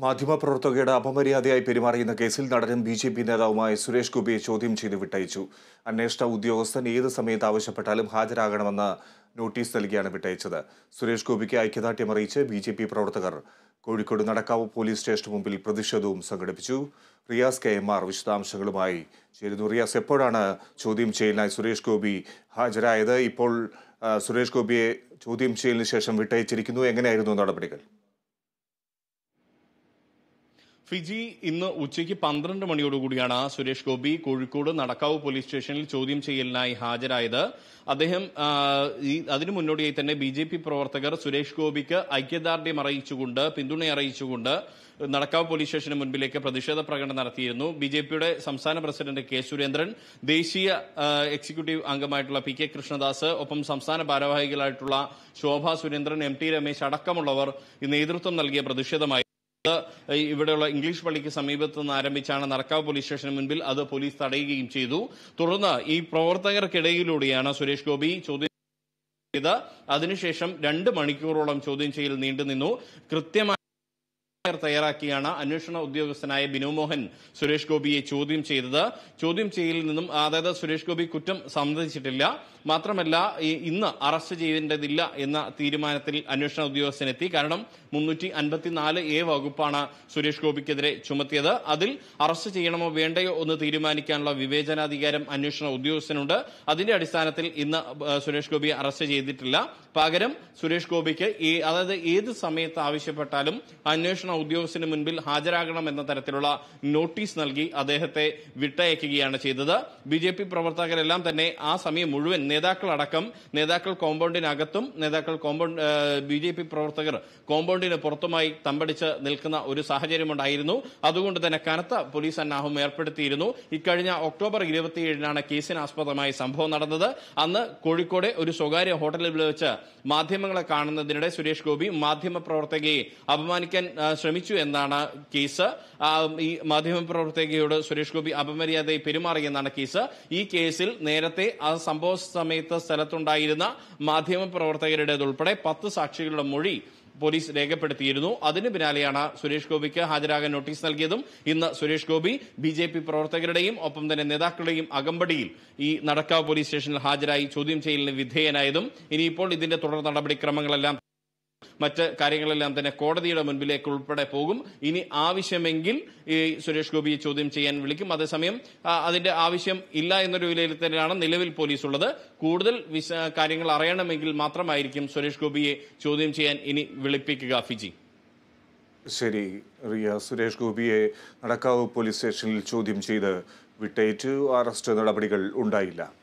മാധ്യമപ്രവർത്തകയുടെ അപമര്യാദയായി പെരുമാറിയെന്ന കേസിൽ നടനും ബി ജെ പി നേതാവുമായ സുരേഷ് ഗോപിയെ ചോദ്യം ചെയ്ത് വിട്ടയച്ചു അന്വേഷണ ഉദ്യോഗസ്ഥൻ ഏത് സമയത്ത് ആവശ്യപ്പെട്ടാലും ഹാജരാകണമെന്ന നോട്ടീസ് നൽകിയാണ് വിട്ടയച്ചത് സുരേഷ് ഗോപിക്ക് ഐക്യദാർഢ്യം അറിയിച്ച് ബി ജെ പി പ്രവർത്തകർ കോഴിക്കോട് നടക്കാവ് പോലീസ് സ്റ്റേഷന് മുമ്പിൽ പ്രതിഷേധവും സംഘടിപ്പിച്ചു റിയാസ് കെ എം ആർ വിശദാംശങ്ങളുമായി ചേരുന്നു റിയാസ് എപ്പോഴാണ് ചോദ്യം ചെയ്യലിനായി സുരേഷ് ഗോപി ഹാജരായത് ഇപ്പോൾ ആ, സുരേഷ് ഗോപിയെ ചോദ്യം ചെയ്യലിന് ശേഷം വിട്ടയച്ചിരിക്കുന്നു എങ്ങനെയായിരുന്നു നടപടികൾ ഫിജി ഇന്ന് ഉച്ചയ്ക്ക് പന്ത്രണ്ട് മണിയോടുകൂടിയാണ് സുരേഷ് ഗോപി കോഴിക്കോട് നടക്കാവ് പോലീസ് സ്റ്റേഷനിൽ ചോദ്യം ചെയ്യലിനായി ഹാജരായത് അദ്ദേഹം ആ, ഈ അതിനു മുന്നോടിയായി തന്നെ ബി ജെ പി പ്രവർത്തകർ സുരേഷ് ഗോപിക്ക് ഐക്യദാർഢ്യം അറിയിച്ചുകൊണ്ട് പിന്തുണ അറിയിച്ചുകൊണ്ട് നടക്കാവ് പോലീസ് സ്റ്റേഷന് മുൻപിലേക്ക് പ്രതിഷേധ പ്രകടനം നടത്തിയിരുന്നു ബി ജെ പിയുടെ സംസ്ഥാന പ്രസിഡന്റ് കെ സുരേന്ദ്രൻ ദേശീയ ആ, എക്സിക്യൂട്ടീവ് അംഗമായിട്ടുള്ള പി കെ കൃഷ്ണദാസ് ഒപ്പം സംസ്ഥാന ഭാരവാഹികളായിട്ടുള്ള ശോഭ സുരേന്ദ്രൻ എം ടി രമേശ് അടക്കമുള്ളവർ ഈ നേതൃത്വം നൽകിയ പ്രതിഷേധമായി ഇത് ഇവിടെയുള്ള ഇംഗ്ലീഷ് പള്ളിക്ക് സമീപത്ത് നിന്ന് ആരംഭിച്ചാണ് നടക്കാവ് പോലീസ് സ്റ്റേഷന് മുൻപിൽ അത് പോലീസ് തടയുകയും ചെയ്തു തുടർന്ന് ഈ പ്രവർത്തകർക്കിടയിലൂടെയാണ് സുരേഷ് ഗോപി ചോദ്യം ചെയ്ത് അതിനുശേഷം രണ്ട് മണിക്കൂറോളം ചോദ്യം ചെയ്യൽ നീണ്ടുനിന്നു കൃത്യമായി തയ്യാറാക്കിയാണ് അന്വേഷണ ഉദ്യോഗസ്ഥനായ ബിനു മോഹൻ സുരേഷ് ഗോപിയെ ചോദ്യം ചെയ്തത് ചോദ്യം ചെയ്യലിൽ നിന്നും അതായത് സുരേഷ് ഗോപി കുറ്റം സമ്മതിച്ചിട്ടില്ല മാത്രമല്ല ഈ ഇന്ന് അറസ്റ്റ് ചെയ്യേണ്ടതില്ല എന്ന തീരുമാനത്തിൽ അന്വേഷണ ഉദ്യോഗസ്ഥനെത്തി കാരണം മുന്നൂറ്റി അൻപത്തിനാല് എ വകുപ്പാണ് സുരേഷ് ഗോപിക്കെതിരെ ചുമത്തിയത് അതിൽ അറസ്റ്റ് ചെയ്യണമോ വേണ്ടയോ എന്ന് തീരുമാനിക്കാനുള്ള വിവേചനാധികാരം അന്വേഷണ ഉദ്യോഗസ്ഥനുണ്ട് അതിന്റെ അടിസ്ഥാനത്തിൽ ഇന്ന് ആ, സുരേഷ് ഗോപിയെ അറസ്റ്റ് ചെയ്തിട്ടില്ല പകരം സുരേഷ് ഗോപിക്ക് ഈ അതായത് ഏത് സമയത്ത് ആവശ്യപ്പെട്ടാലും അന്വേഷണ ഉദ്യോഗസ്ഥന് മുൻപിൽ ഹാജരാകണം എന്ന തരത്തിലുള്ള നോട്ടീസ് നൽകി അദ്ദേഹത്തെ വിട്ടയക്കുകയാണ് ചെയ്തത് ബി ജെ പി പ്രവർത്തകരെല്ലാം തന്നെ ആ സമയം മുഴുവൻ നേതാക്കളടക്കം നേതാക്കൾ കോമ്പൗണ്ടിനകത്തും നേതാക്കൾ കോമ്പൗണ്ട് ബി ജെ പി പ്രവർത്തകർ കോമ്പൗണ്ടിന് പുറത്തുമായി തമ്പടിച്ച് നിൽക്കുന്ന ഒരു സാഹചര്യമുണ്ടായിരുന്നു അതുകൊണ്ട് തന്നെ കനത്ത പോലീസ് അന്നാഹം ഏർപ്പെടുത്തിയിരുന്നു ഇക്കഴിഞ്ഞ ഒക്ടോബർ ഇരുപത്തിയേഴിനാണ് കേസിനാസ്പദമായ സംഭവം നടന്നത് അന്ന് കോഴിക്കോട് ഒരു സ്വകാര്യ ഹോട്ടലിൽ വെച്ച് മാധ്യമങ്ങളെ കാണുന്നതിനിടെ സുരേഷ് ഗോപി മാധ്യമ പ്രവർത്തകയെ അപമാനിക്കാൻ ആ, ശ്രമിച്ചു എന്നാണ് കേസ് ആ, ഈ മാധ്യമ പ്രവർത്തകയോട് സുരേഷ് ഗോപി അപമര്യാദയെ പെരുമാറിയെന്നാണ് കേസ് ഈ കേസിൽ നേരത്തെ ആ സംഭവ സമയത്ത് സ്ഥലത്തുണ്ടായിരുന്ന മാധ്യമ പ്രവർത്തകരുടേതുൾപ്പെടെ പത്ത് സാക്ഷികളുടെ മൊഴി പോലീസ് രേഖപ്പെടുത്തിയിരുന്നു അതിന് പിന്നാലെയാണ് സുരേഷ് ഗോപിക്ക് ഹാജരാകാൻ നോട്ടീസ് നൽകിയതും ഇന്ന് Suresh Gopi B J P പ്രവർത്തകരുടെയും ഒപ്പം തന്നെ നേതാക്കളുടെയും അകമ്പടിയിൽ ഈ നടക്കാവ് പോലീസ് സ്റ്റേഷനിൽ ഹാജരായി ചോദ്യം ചെയ്യലിന് വിധേയനായതും ഇനിയിപ്പോൾ ഇതിന്റെ തുടർ നടപടിക്രമങ്ങളെല്ലാം മറ്റ് കാര്യങ്ങളെല്ലാം തന്നെ കോടതിയുടെ മുൻപിലേക്ക് ഉൾപ്പെടെ പോകും ഇനി ആവശ്യമെങ്കിൽ ഈ സുരേഷ് ഗോപിയെ ചോദ്യം ചെയ്യാൻ വിളിക്കും അതേസമയം ആ, അതിന്റെ ആവശ്യം ഇല്ല എന്നൊരു വിലയിരുത്തലാണ് നിലവിൽ പോലീസ് ഉള്ളത് കൂടുതൽ വിശ കാര്യങ്ങൾ അറിയണമെങ്കിൽ മാത്രമായിരിക്കും സുരേഷ് ഗോപിയെ ചോദ്യം ചെയ്യാൻ ഇനി വിളിപ്പിക്കുക ഫിജി ശരി റിയ സുരേഷ് ഗോപിയെ നടക്കാവ് പോലീസ് സ്റ്റേഷനിൽ ചോദ്യം ചെയ്ത് വിട്ടയച്ചു അറസ്റ്റ് നടപടികൾ ഉണ്ടായില്ല